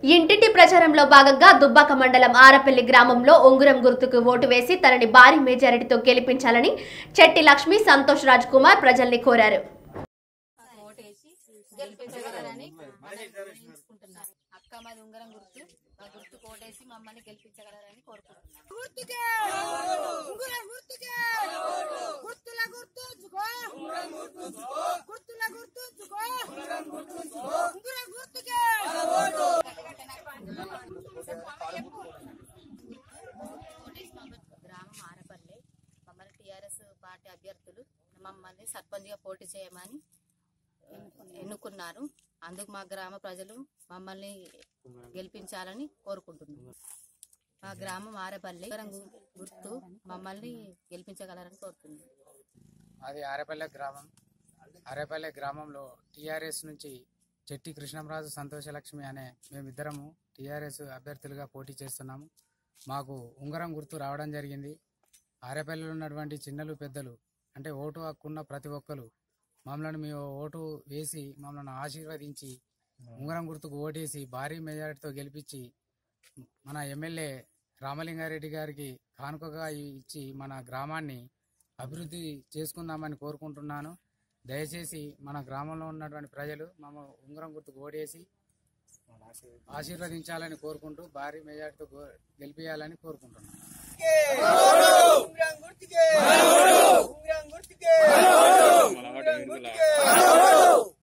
ఇంటింటి ప్రచారంలో భాగంగా దుబ్బాక మండలం ఆరపల్లి గ్రామంలో ఉంగురం గుర్తుకు ఓటు వేసి తనని భారీ మెజారిటీతో గెలిపించాలని చెట్టి లక్ష్మి సంతోష్ రాజ్ కుమార్ ప్రజల్ని కోరారు ఓటేసి గెలిపించగలరని నిర్ణయించుకుంటున్నారు అక్క మాది ఉంగరం గుర్తు ఆ గుర్తు ఓటేసి మమ్మల్ని గెలిపించగలరని కోరుకుంటున్నాను గుర్తుకే ఉంగురం గుర్తుకే గుర్తుల గుర్తుంచుకో గుర్తుల గుర్తుంచుకో ఉంగురం గుర్తుకే గ్రామం ఆరపల్లి మమ్మల్ని టీఆర్ఎస్ పార్టీ అభ్యర్థులు మమ్మల్ని సర్పంచ్గా పోటీ చేయమని ఎన్నుకు- ఎన్నుకున్నారు అందుకు మా గ్రామ ప్రజలు మమ్మల్ని గెలిపించాలని కోరుకుంటున్నాం మా గ్రామం ఆరపల్లి ఉంగరం గు- గుర్తు మమ్మల్ని గెలిపించగలరని కోరుతున్నాం అది ఆరేపల్లె గ్రామం ఆరేపల్లె గ్రామంలో టీఆర్ఎస్ నుంచి చెట్టి కృష్ణంరాజు సంతోషలక్ష్మి అనే మేమిద్దరము టీఆర్ఎస్ అభ్యర్థులుగా పోటీ చేస్తున్నాము మాకు ఉంగరం గుర్తు రావడం జరిగింది ఆరేపల్లిలో ఉన్నటువంటి చిన్నలు పెద్దలు అంటే ఓటు హక్కున్న ప్రతి ఒక్కరు మమ్మల్ని మీ ఓటు వేసి మమ్మల్ని ఆశీర్వదించి ఉంగరం గుర్తుకు ఓటేసి భారీ మెజారిటీతో గెలిపించి మన ఎమ్మెల్యే రామలింగారెడ్డి గారికి కానుకగా ఇచ్చి మన గ్రామాన్ని అభివృద్ధి చేసుకుందామని కోరుకుంటున్నాను దయచేసి మన గ్రామంలో ఉన్నటువంటి ప్రజలు మమ్మ ఉంగరం గుర్తుకు ఓడేసి ఆశీర్వదించాలని కోరుకుంటూ భారీ మెజార్టీతో గో- గెలిపియాలని కోరుకుంటున్నాను ఉంగురం గుర్తుకే ఉంగురం గుర్తుకే ఉంగురం గుర్తుకే